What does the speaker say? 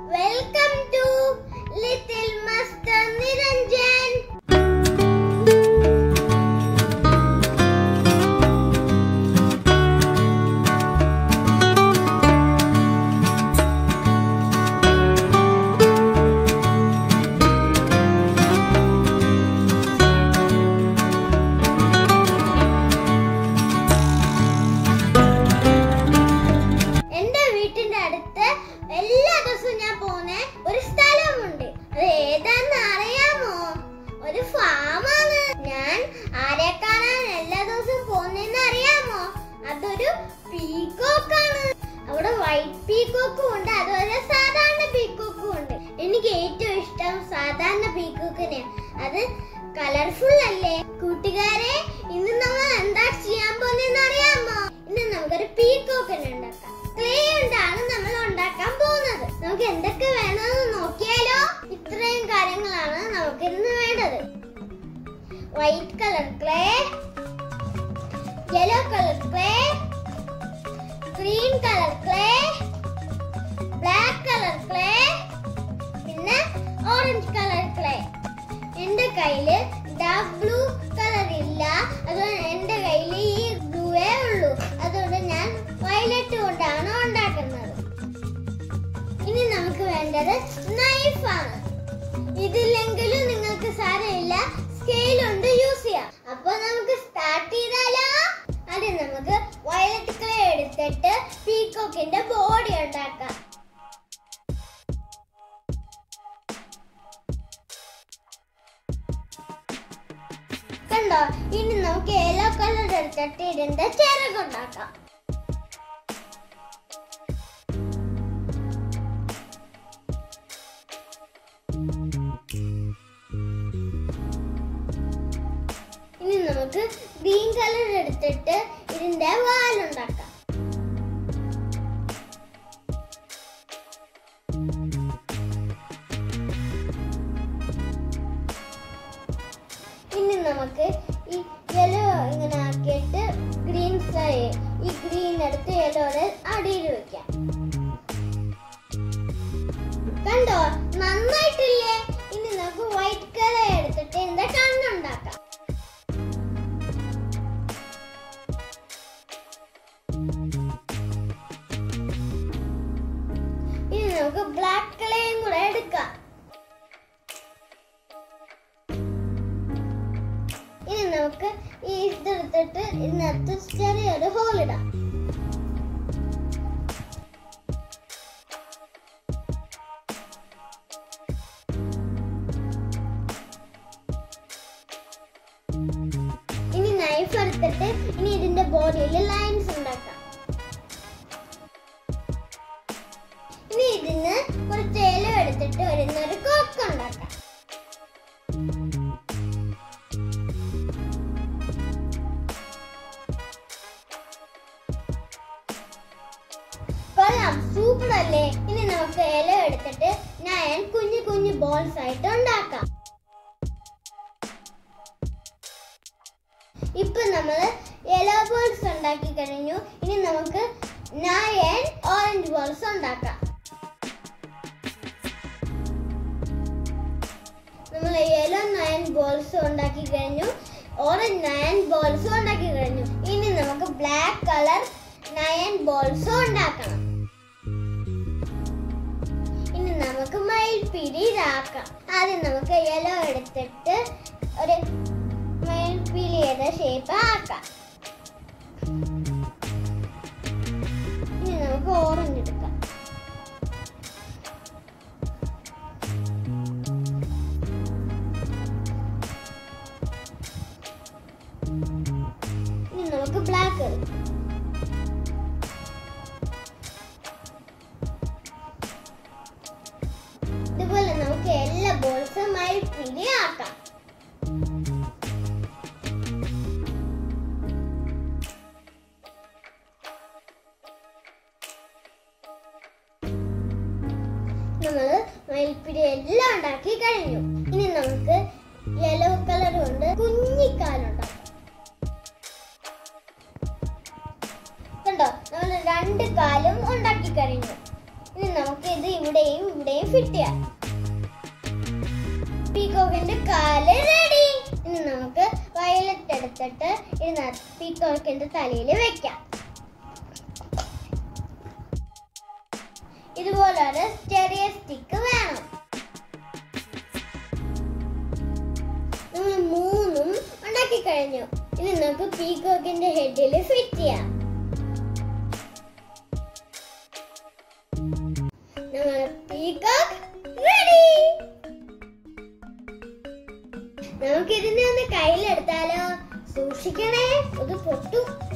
welcome to little master Niranjan എന്റെ വീട്ടിന്റെ അടുത്ത് എല്ലാ ദിവസവും ഞാൻ പോകുന്ന ഒരു സ്ഥലമുണ്ട് അത് ഏതാന്ന് അറിയാമോ ഒരു ഫാമാണ് ഞാൻ ആരെ കാണാൻ എല്ലാ ദിവസവും പോകുന്നതെന്ന് അറിയാമോ അതൊരു പീക്കോക്കാണ് അവിടെ വൈറ്റ് പീക്കോക്കും ഉണ്ട് അതുപോലെ സാധാരണ പീക്കോക്കും ഉണ്ട് എനിക്ക് ഏറ്റവും ഇഷ്ടം സാധാരണ പീക്കോക്കിനെ അത് കളർഫുൾ അല്ലേ കൂട്ടുകാരെ ഇന്ന് നമ്മൾ എന്താ ചെയ്യാൻ പോകുന്നതെന്ന് അറിയാമോ ഇന്ന് നമുക്കൊരു പീക്കോക്കിനെ ഉണ്ടാക്കാം ക്ലേ കൊണ്ടാണ് നമ്മൾ ഉണ്ടാക്കാൻ പോകുന്നത് നമുക്ക് എന്തൊക്കെ വേണമെന്ന് നോക്കിയാലോ ഇത്രയും കാര്യങ്ങളാണ് നമുക്ക് ഇന്ന് വേണ്ടത് white colour clay yellow colour clay green colour clay black colour clay പിന്നെ ഓറഞ്ച് കളർ ക്ലേ എന്റെ കയ്യില് ഡാർക്ക് ബ്ലൂ കളർ ഇല്ല അതുകൊണ്ട് എന്റെ കയ്യിൽ ഈ ബ്ലൂവേ ഉള്ളൂ അതുകൊണ്ട് ഞാൻ വയലറ്റ് കൊണ്ടാണ് ഉണ്ടാക്കുന്നത് ഇനി നമുക്ക് വേണ്ടത് നൈഫാണ് ഇതില്ലെങ്കിലും നിങ്ങൾക്ക് സാരമില്ല സ്കെയിൽ ഉണ്ട് യൂസ് ചെയ്യാം അപ്പൊ നമുക്ക് സ്റ്റാർട്ട് ചെയ്താലോ ആദ്യം നമുക്ക് വയലറ്റ് ക്ലേ എടുത്തിട്ട് പീകോക്കിന്റെ ബോഡി ഉണ്ടാക്കാം കണ്ടോ ഇനി നമുക്ക് യെല്ലോ കളർ എടുത്തിട്ട് ഇതിന്റെ ചിറകുണ്ടാക്കാം ഇനി നമുക്ക് ഗ്രീൻ കളർ എടുത്തിട്ട് ഇതിന്റെ വാലുണ്ടാക്കാം ഇനി നമുക്ക് ഈ യെല്ലോ ഇങ്ങനെ ആക്കിയിട്ട് ഗ്രീൻ ഫ്ലൈ ഈ ഗ്രീൻ എടുത്ത് യെല്ലോയുടെ അടിയിൽ വെക്കാം കണ്ടോ നന്നായിട്ടില്ലേ ഇനി നമുക്ക് വൈറ്റ് കളർ എടുത്തിട്ട് എന്താ കണ്ണുണ്ടാക്കാം ഇനി നമുക്ക് ബ്ലാക്ക് കളറും കൂടെ എടുക്കാം ഇനി നമുക്ക് ഈ ഇതെടുത്തിട്ട് ഇതിനകത്ത് ചെറിയൊരു ഹോൾ ഇടാം ഇനി നൈഫ് എടുത്തിട്ട് ഇനി ഇതിന്റെ ബോഡിയിൽ ലൈൻസ് ഉണ്ടാക്കാം ഇനി ഇതിന് കുറച്ച് ഇല എടുത്തിട്ട് വരുന്നൊരു കോക്ക് ഉണ്ടാക്കാം കൊള്ളാം സൂപ്പർ അല്ലേ ഇനി നമുക്ക് ഇല എടുത്തിട്ട് ഞാൻ കുഞ്ഞു കുഞ്ഞു ബോൾസ് ആയിട്ട് ഉണ്ടാക്കാം ഇപ്പൊ നമ്മള് യെല്ലോ ബോൾസ് ഉണ്ടാക്കി കഴിഞ്ഞു ഇനി നമുക്ക് നയൻ ഓറഞ്ച് ബോൾസ് ഉണ്ടാക്കാം നമ്മൾ യെല്ലോ നയൻ ബോൾസ് ഉണ്ടാക്കി കഴിഞ്ഞു ഓറഞ്ച് നയൻ ബോൾസ് ഉണ്ടാക്കി കഴിഞ്ഞു ഇനി നമുക്ക് ബ്ലാക്ക് കളർ നയൻ ബോൾസ് ഉണ്ടാക്കണം ഇനി നമുക്ക് മയിൽപ്പിടി ഇതാക്കാം ആദ്യം നമുക്ക് യെല്ലോ എടുത്തിട്ട് ഒരു മയിൽപ്പിലിയുടെ ഷേപ്പ് ആക്കാം ഇനി നമുക്ക് ഓറഞ്ച് എടുക്കാം ഇനി നമുക്ക് ബ്ലാക്ക് എടുക്കാം ഇതുപോലെ നമുക്ക് എല്ലാ ബോൾസും മയിൽപ്പിടി ആക്കാം നമ്മള് മയിൽപ്പിടി എല്ലാം ഉണ്ടാക്കി കഴിഞ്ഞു ഇനി നമുക്ക് യെല്ലോ കളർ കൊണ്ട് കുഞ്ഞിക്കാലുണ്ടാക്കാം കണ്ടോ നമ്മൾ രണ്ട് കാലും ഉണ്ടാക്കി കഴിഞ്ഞു ഇനി നമുക്ക് ഇത് ഇവിടെയും ഇവിടെയും ഫിറ്റ് ചെയ്യാം പീകോക്കിന്റെ കാല് റെഡി ഇനി നമുക്ക് വയലറ്റ് എടുത്തിട്ട് ഇത് പീകോക്കിന്റെ തലയിൽ വെക്കാം ഇതുപോലൊരു ചെറിയ സ്റ്റിക്ക് വേണം നമ്മൾ മൂന്നും ഉണ്ടാക്കി കഴിഞ്ഞു ഇനി നമുക്ക് പീകോക്കിന്റെ ഹെഡിൽ ഫിറ്റ് ചെയ്യാം നമ്മുടെ പീകോക്ക് റെഡി നമുക്ക് ഇതിനെ ഒന്ന് കയ്യിലെടുത്താലോ സൂക്ഷിക്കണേ ഇത് പൊട്ടും